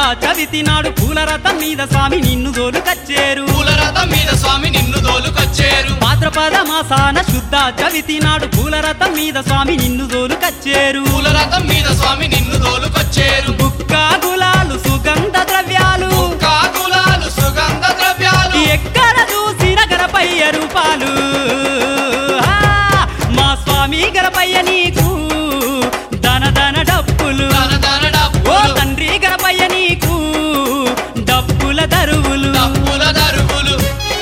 చవితి నాడు పూల రథం మీద స్వామి నిన్ను దోలు కచ్చేరు పూల రథం మీద స్వామి నిన్ను దోలుకొచ్చేరు భాద్రపద మాసాన శుద్ధ చవితి నాడు పూల రథం మీద స్వామి నిన్ను దోలు కచ్చేరు పూల రథం మీద స్వామి నిన్ను దోలుకొచ్చేరు బుక్క గులాలు సుగంధ ద్రవ్యాలు కాకులాలు సుగంధ ద్రవ్యాలు ఎక్కడ చూసిన గరపయ్య రూపాలు ఆ, మా స్వామి గరపయ్య నీకు దన దన డప్పులు దన దన ఓ డప్పులు తండ్రి గరపయ్య నీకు డప్పుల దరువులు డప్పుల దరువులు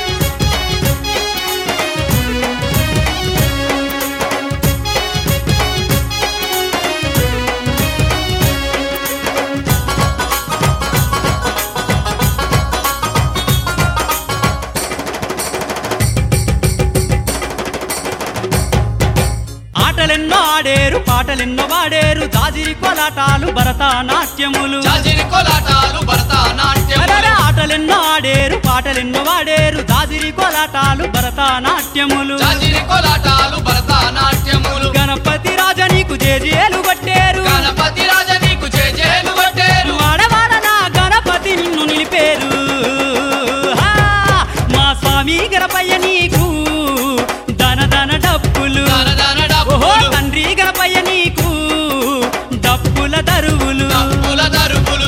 ఆటలెన్నో ఆడేరు పాటలెన్నో వాడేరు దాజిరి కోలాటాలు భరతనాట్యములు జాజిరి కోలాటాలు భరతనాట్యం అరెరే, ఆటలెన్నో ఆడేరు పాటలెన్నో వాడేరు దాజిరి కోలాటాలు భరతనాట్యములు జాజిరి కోలాటాలు భరతనాట్యములు గణపతి రాజ నీకు జేజేలు కొట్టేరు గణపతి రాజ నీకు జేజేలు కొట్టేరు వాడవాడ నా గణపతి నిన్ను నిలిపేరు హా, మా స్వామి గణపయ్య నీకు దన దన డప్పులు దన దన ఓహో డప్పులు తండ్రి గణపయ్య నీకు డప్పుల దరువులు డప్పుల దరువులు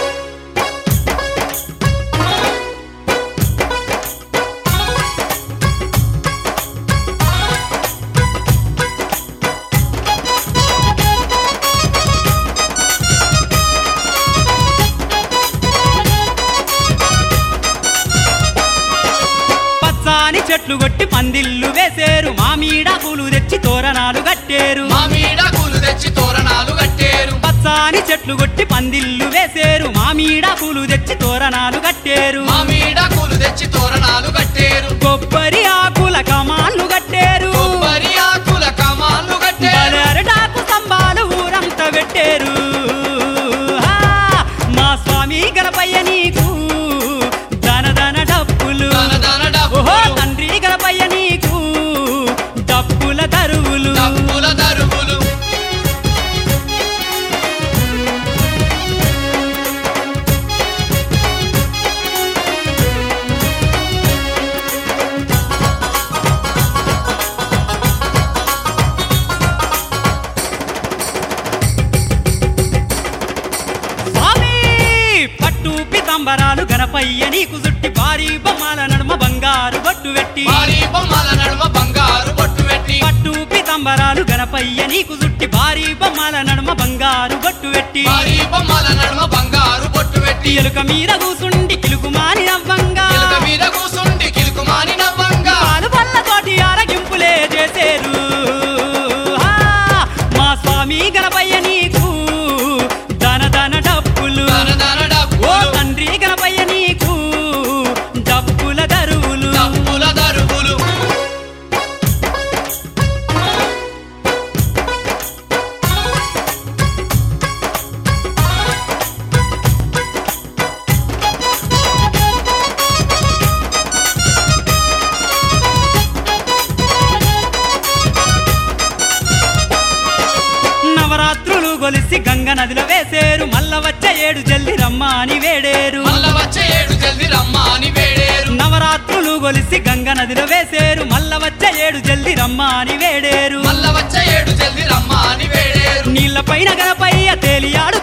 పచ్చాని చెట్లు కొట్టి పందిళ్ళు వేసేరు మామీడ పూలు తెచ్చి తోరణాలు కట్టేరు మామిడ కూలు తెచ్చి తోరణాలు కట్టేరు పచ్చాని చెట్లు కొట్టి పందిళ్ళు వేసేరు మామీడ పూలు తెచ్చి తోరణాలు కట్టేరు మామిడ కూలు తెచ్చి తోరణాలు కట్టేరు కొబ్బరి ఆకుల కమాన్లు కట్టేరు కొబ్బరి ఆకుల కమాన్లు కట్టేరు బలరటాకు స్తంభాలు ఊరంతా పెట్టేరు హా, మా స్వామి గణపయ్య నీకు దన దన డప్పులు దన దన ఓహో డప్పులు తండ్రి గణపయ్య నీకు డప్పుల దరువులు డప్పుల దరువులు స్వామి పట్టు పితంబరాలు గణపయ్య నీకు జుట్టి భారీ బొమ్మల నడుమ బంగారు బొట్టు పెట్టి భారీ బొమ్మల నడుమ బంగారు బొట్టు పెట్టి పట్టు పితంబరాలు గణపయ్య నీకు జుట్టి భారీ బొమ్మల నడుమ బంగారు బొట్టు పెట్టి భారీ బొమ్మల నడుమ బంగారు బొట్టు పెట్టి ఎలుక మీద కూసుండి కిలుకుమాని నవ్వంగా ఎలుక మీద కూసుండి కిలుకుమాని నవ్వంగా పాలు పళ్ళతోటి ఆరగింపులే చేసేరు హా, మా స్వామి గణపయ్య నీకు దన దన డప్పులు దన దన ఓ డప్పులు తండ్రి గణపయ్య నీకు డప్పుల దరువులు డప్పుల దరువులు నవరాత్రులు గొలిసి గంగ నదిలో వేసేరు మల్ల వచ్చే ఏడు జల్ది రమ్మ అని వేడేరు మల్ల వచ్చే ఏడు జల్ది రమ్మ అని వేడేరు నవరాత్రులు గొలిసి గంగ నదిలో వేసేరు మల్ల వచ్చే ఏడు జల్ది రమ్మ అని వేడేరు మల్ల వచ్చే ఏడు జల్ది రమ్మ అని వేడేరు నీళ్ల పైన గణపయ్య తేలియాడు